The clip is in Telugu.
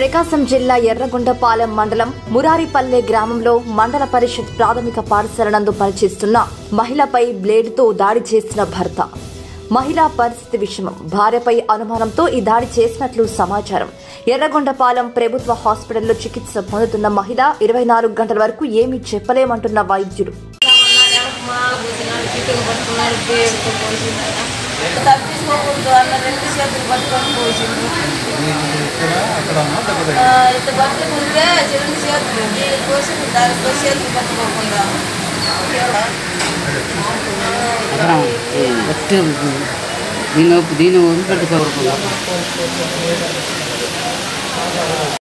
ప్రకాశం జిల్లా ఎర్రగొండపాలెం మండలం మురారిపల్లె గ్రామంలో మండల పరిషత్ ప్రాథమిక పాఠశాల నందు పనిచేస్తున్న మహిళపై బ్లేడుతో దాడి చేసిన భర్త మహిళా పరిస్థితి విషమం భార్యపై అనుమానంతో ఈ దాడి చేసినట్లు సమాచారం ఎర్రగొండపాలెం ప్రభుత్వ హాస్పిటల్లో చికిత్స పొందుతున్న మహిళ ఇరవై నాలుగు గంటల వరకు ఏమీ చెప్పలేమంటున్న వైద్యుడు తప్పించుకోకూడదు అన్న రెండు చేతులు పట్టుకొని పోసిండు ఆ, ఇట్లా పట్టుకుంటే రెండు చేతులు దీనికి కోసి దానికి చేతులు పట్టుకోకుండా అతను ఒట్టి దీని దీన్ని వదిలిపెట్టుకోకూడదు